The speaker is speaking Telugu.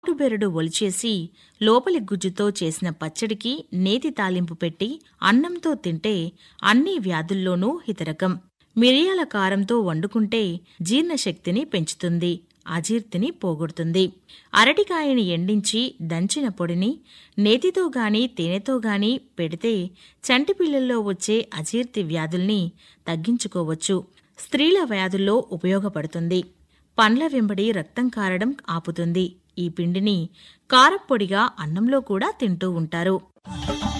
బెరడు ఒలిచేసి లోపలి గుజ్జుతో చేసిన పచ్చడికి నేతి తాలింపు పెట్టి అన్నంతో తింటే అన్ని వ్యాధుల్లోనూ హితరకం మిరియాల కారంతో వండుకుంటే జీర్ణశక్తిని పెంచుతుంది అజీర్తిని పోగొడుతుంది అరటికాయని ఎండించి దంచిన పొడిని నేతితో గాని తేనెతో గాని పెడితే చంటి పిల్లల్లో వచ్చే అజీర్తి వ్యాధుల్ని తగ్గించుకోవచ్చు స్త్రీల వ్యాధుల్లో ఉపయోగపడుతుంది పండ్ల వెంబడి రక్తం కారడం ఆపుతుంది ఈ పిండిని కారప్పొడిగా అన్నంలో కూడా తింటూ ఉంటారు